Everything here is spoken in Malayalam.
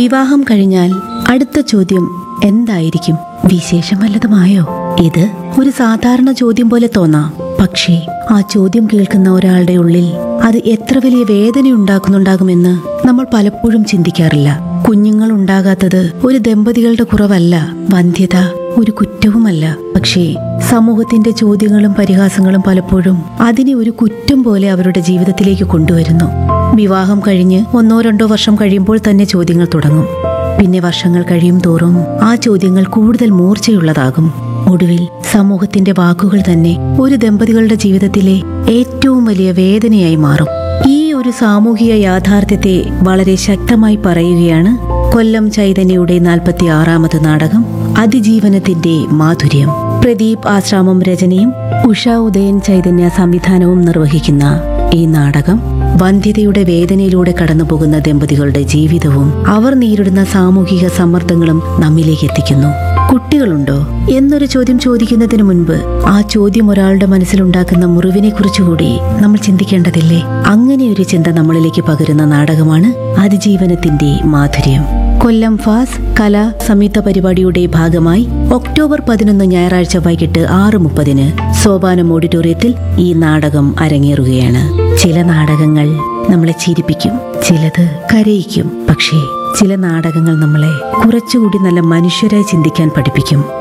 വിവാഹം കഴിഞ്ഞാൽ അടുത്ത ചോദ്യം എന്തായിരിക്കും വിശേഷം വല്ലതുമായോ ഇത് ഒരു സാധാരണ ചോദ്യം പോലെ തോന്നാം പക്ഷേ ആ ചോദ്യം കേൾക്കുന്ന ഒരാളുടെ ഉള്ളിൽ അത് എത്ര വലിയ വേദന ഉണ്ടാക്കുന്നുണ്ടാകുമെന്ന് നമ്മൾ പലപ്പോഴും ചിന്തിക്കാറില്ല കുഞ്ഞുങ്ങൾ ഉണ്ടാകാത്തത് ഒരു ദമ്പതികളുടെ കുറവല്ല വന്ധ്യത ഒരു കുറ്റവുമല്ല പക്ഷേ സമൂഹത്തിന്റെ ചോദ്യങ്ങളും പരിഹാസങ്ങളും പലപ്പോഴും അതിനെ ഒരു കുറ്റം പോലെ അവരുടെ ജീവിതത്തിലേക്ക് കൊണ്ടുവരുന്നു വിവാഹം കഴിഞ്ഞ് ഒന്നോ രണ്ടോ വർഷം കഴിയുമ്പോൾ തന്നെ ചോദ്യങ്ങൾ തുടങ്ങും പിന്നെ വർഷങ്ങൾ കഴിയും തോറും ആ ചോദ്യങ്ങൾ കൂടുതൽ മൂർച്ചയുള്ളതാകും ഒടുവിൽ സമൂഹത്തിന്റെ വാക്കുകൾ തന്നെ ഒരു ദമ്പതികളുടെ ജീവിതത്തിലെ ഏറ്റവും വലിയ വേദനയായി മാറും ഈ ഒരു സാമൂഹിക യാഥാർത്ഥ്യത്തെ വളരെ ശക്തമായി പറയുകയാണ് കൊല്ലം ചൈതന്യയുടെ നാൽപ്പത്തി ആറാമത് നാടകം അതിജീവനത്തിന്റെ മാധുര്യം പ്രദീപ് ആശ്രാമം രചനയും ഉഷ ഉദയൻ ചൈതന്യ സംവിധാനവും നിർവഹിക്കുന്ന ഈ നാടകം വന്ധ്യതയുടെ വേദനയിലൂടെ കടന്നുപോകുന്ന ദമ്പതികളുടെ ജീവിതവും അവർ നേരിടുന്ന സാമൂഹിക സമ്മർദ്ദങ്ങളും നമ്മിലേക്ക് എത്തിക്കുന്നു കുട്ടികളുണ്ടോ എന്നൊരു ചോദ്യം ചോദിക്കുന്നതിന് മുൻപ് ആ ചോദ്യം ഒരാളുടെ മനസ്സിലുണ്ടാക്കുന്ന മുറിവിനെ കുറിച്ചുകൂടി നമ്മൾ ചിന്തിക്കേണ്ടതില്ലേ അങ്ങനെ ഒരു ചിന്ത നമ്മളിലേക്ക് പകരുന്ന നാടകമാണ് അതിജീവനത്തിന്റെ മാധുര്യം കൊല്ലം ഫാസ് കലാ സംയുക്ത പരിപാടിയുടെ ഭാഗമായി ഒക്ടോബർ പതിനൊന്ന് ഞായറാഴ്ച വൈകിട്ട് ആറ് മുപ്പതിന് സോപാനം ഓഡിറ്റോറിയത്തിൽ ഈ നാടകം അരങ്ങേറുകയാണ് ചില നാടകങ്ങൾ നമ്മളെ ചിരിപ്പിക്കും ചിലത് കരയിക്കും പക്ഷേ ചില നാടകങ്ങൾ നമ്മളെ കുറച്ചുകൂടി നല്ല മനുഷ്യരായി ചിന്തിക്കാൻ പഠിപ്പിക്കും